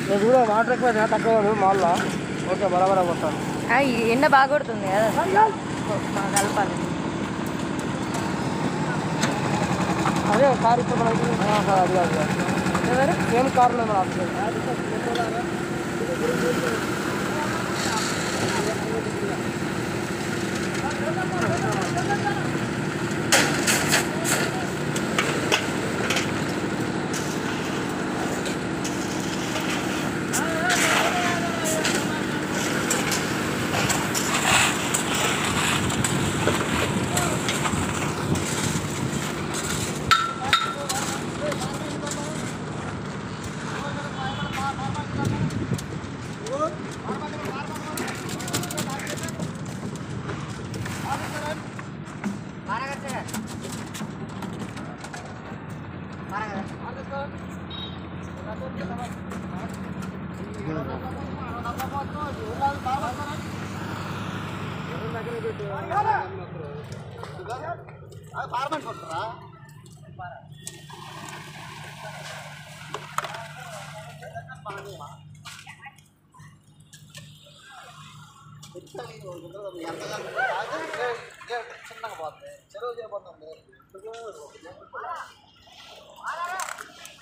నేను కూడా వాటర్ ఎక్కువ వేసినా, తక్కువ వేయను మాల్లో ఓకే బరాబరా కొట్టాను ఆ, ఈ ఎండ బాగా కొడుతుంది కదా బాగా కలపాలి అదే కార్ ఇప్పుడు మనకి ఆ, కార్ అది కాదు అది. ఎవరు సేమ్ కార్లో మన ఆప్షన్ చిన్నగా పోతుంది చెరువు చేయబోతుంది